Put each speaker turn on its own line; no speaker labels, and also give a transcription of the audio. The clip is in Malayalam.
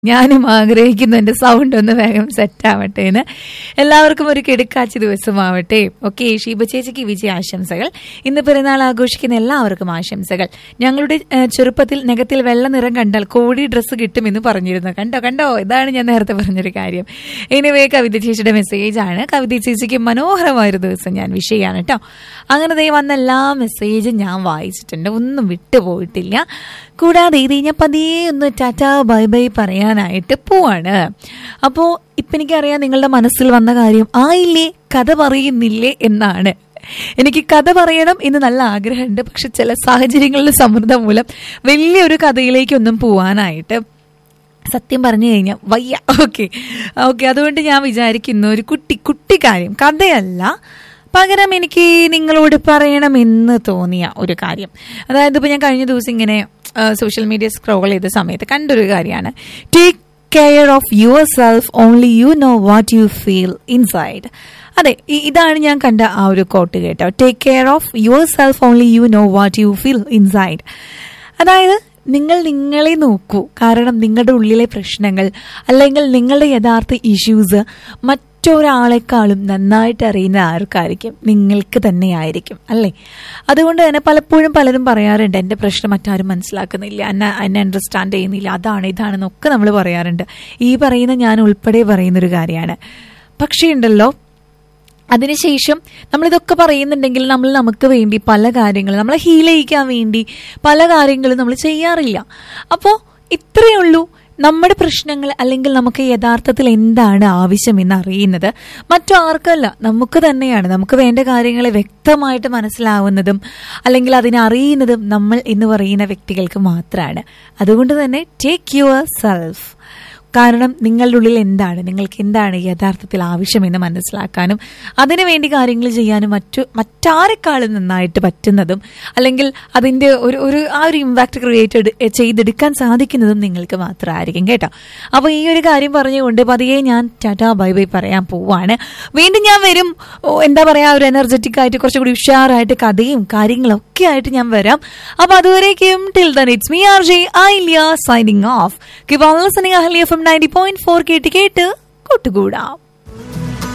ഞാനും ആഗ്രഹിക്കുന്നു എൻ്റെ സൗണ്ട് ഒന്ന് വേഗം സെറ്റ് ആവട്ടെ എന്ന് എല്ലാവർക്കും ഒരു കിടക്കാച്ചി ദിവസമാവട്ടെ ഓക്കെ ഷീബ ചേച്ചിക്ക് വിജയ ആശംസകൾ ഇന്ന് പെരുന്നാൾ ആഘോഷിക്കുന്ന എല്ലാവർക്കും ആശംസകൾ ഞങ്ങളുടെ ഏഹ്, ചെറുപ്പത്തിൽ നഖത്തിൽ വെള്ള നിറം കണ്ടാൽ കോടി ഡ്രസ്സ് കിട്ടുമെന്ന് പറഞ്ഞിരുന്നു കണ്ടോ കണ്ടോ ഇതാണ് ഞാൻ നേരത്തെ പറഞ്ഞൊരു കാര്യം എനിവേ കവിത ചേച്ചിയുടെ മെസ്സേജ് ആണ് കവിത ചേച്ചിക്ക് മനോഹരമായൊരു ദിവസം ഞാൻ വിഷയമാണ് കേട്ടോ അങ്ങനെ ദേ വന്ന എല്ലാ മെസ്സേജും ഞാൻ വായിച്ചിട്ടുണ്ട് ഒന്നും വിട്ടുപോയിട്ടില്ല കൂടാതെ ഇത് ഞാൻ പതിയെ ഒന്ന് ടാറ്റ ബൈ ബൈ പറയാനായിട്ട് പോവാണ് അപ്പോൾ ഇപ്പം എനിക്കറിയാം നിങ്ങളുടെ മനസ്സിൽ വന്ന കാര്യം ആയില്ലേ കഥ പറയുന്നില്ലേ എന്നാണ് എനിക്ക് കഥ പറയണം എന്ന് നല്ല ആഗ്രഹമുണ്ട് പക്ഷെ ചില സാഹചര്യങ്ങളുടെ സമ്മർദ്ദം മൂലം വലിയൊരു കഥയിലേക്കൊന്നും പോവാനായിട്ട് സത്യം പറഞ്ഞു കഴിഞ്ഞാൽ വയ്യ ഓക്കെ ഓക്കെ അതുകൊണ്ട് ഞാൻ വിചാരിക്കുന്നു ഒരു കുട്ടി കുട്ടി കാര്യം കഥയല്ല പകരം എനിക്ക് നിങ്ങളോട് പറയണമെന്ന് തോന്നിയ ഒരു കാര്യം അതായത് ഇപ്പോൾ ഞാൻ കഴിഞ്ഞ ദിവസം ഇങ്ങനെ സോഷ്യൽ മീഡിയ സ്ക്രോൾ ചെയ്ത സമയത്ത് കണ്ടൊരു കാര്യമാണ് take care of yourself only you know what you feel inside അതെ ഇ- ഇതാണ് ഞാൻ കണ്ട ആ ഒരു കോട്ട് കേട്ടോ take care of yourself only you know what you feel inside അതായത് നിങ്ങൾ നിങ്ങളെ നോക്കൂ കാരണം നിങ്ങളുടെ ഉള്ളിലെ പ്രശ്നങ്ങൾ അല്ലെങ്കിൽ നിങ്ങളുടെ യഥാർത്ഥ ഇഷ്യൂസ് മറ്റൊരാളെക്കാളും നന്നായിട്ട് അറിയുന്ന ആർക്കായിരിക്കും നിങ്ങൾക്ക് തന്നെയായിരിക്കും അല്ലേ അതുകൊണ്ട് തന്നെ പലപ്പോഴും പലരും പറയാറുണ്ട് എൻ്റെ പ്രശ്നം മറ്റാരും മനസ്സിലാക്കുന്നില്ല എന്നെ എന്നെ അണ്ടർസ്റ്റാൻഡ് ചെയ്യുന്നില്ല അതാണ് ഇതാണെന്നൊക്കെ നമ്മൾ പറയാറുണ്ട് ഈ പറയുന്ന ഞാൻ ഉൾപ്പെടെ പറയുന്നൊരു കാര്യമാണ് പക്ഷേ ഉണ്ടല്ലോ അതിനുശേഷം നമ്മളിതൊക്കെ പറയുന്നുണ്ടെങ്കിൽ നമ്മൾ നമുക്ക് വേണ്ടി പല കാര്യങ്ങളും നമ്മളെ ഹീൽ ചെയ്യിക്കാൻ വേണ്ടി പല കാര്യങ്ങളും നമ്മൾ ചെയ്യാറില്ല അപ്പോൾ ഇത്രയേ ഉള്ളൂ നമ്മുടെ പ്രശ്നങ്ങൾ അല്ലെങ്കിൽ നമുക്ക് യഥാർത്ഥത്തിൽ എന്താണ് ആവശ്യമെന്ന് അറിയുന്നത് മറ്റു ആർക്കല്ല നമുക്ക് തന്നെയാണ് നമുക്ക് വേണ്ട കാര്യങ്ങളെ വ്യക്തമായിട്ട് മനസ്സിലാവുന്നതും അല്ലെങ്കിൽ അതിനെ അറിയുന്നതും നമ്മൾ എന്ന് പറയുന്ന വ്യക്തികൾക്ക് മാത്രമാണ് അതുകൊണ്ട് തന്നെ ടേക്ക് യുവർ സെൽഫ് കാരണം നിങ്ങളുടെ ഉള്ളിൽ എന്താണ് നിങ്ങൾക്ക് എന്താണ് യഥാർത്ഥത്തിൽ ആവശ്യമെന്ന് മനസ്സിലാക്കാനും അതിനുവേണ്ടി കാര്യങ്ങൾ ചെയ്യാനും മറ്റു മറ്റാരെക്കാളും നന്നായിട്ട് പറ്റുന്നതും അല്ലെങ്കിൽ അതിൻ്റെ ഒരു ഒരു ആ ഒരു ഇമ്പാക്ട് ക്രിയേറ്റ് ചെയ്തെടുക്കാൻ സാധിക്കുന്നതും നിങ്ങൾക്ക് മാത്രമായിരിക്കും കേട്ടോ അപ്പോൾ ഈ ഒരു കാര്യം പറഞ്ഞുകൊണ്ട് പതിയെ ഞാൻ ടാറ്റാ ബൈ ബൈ പറയാൻ പോവാണ് വീണ്ടും ഞാൻ വരും ഓ, എന്താ പറയുക ഒരു എനർജറ്റിക് ആയിട്ട് കുറച്ചുകൂടി ഉഷാറായിട്ട് കഥയും കാര്യങ്ങളും ഒക്കെ ആയിട്ട് ഞാൻ വരാം അപ്പോൾ അതുവരേക്കും till then it's me R J Ailiya signing off keep listening Ahalia from ninety point four കേട്ട് കേട്ട് കൂട്ടുകൂടാം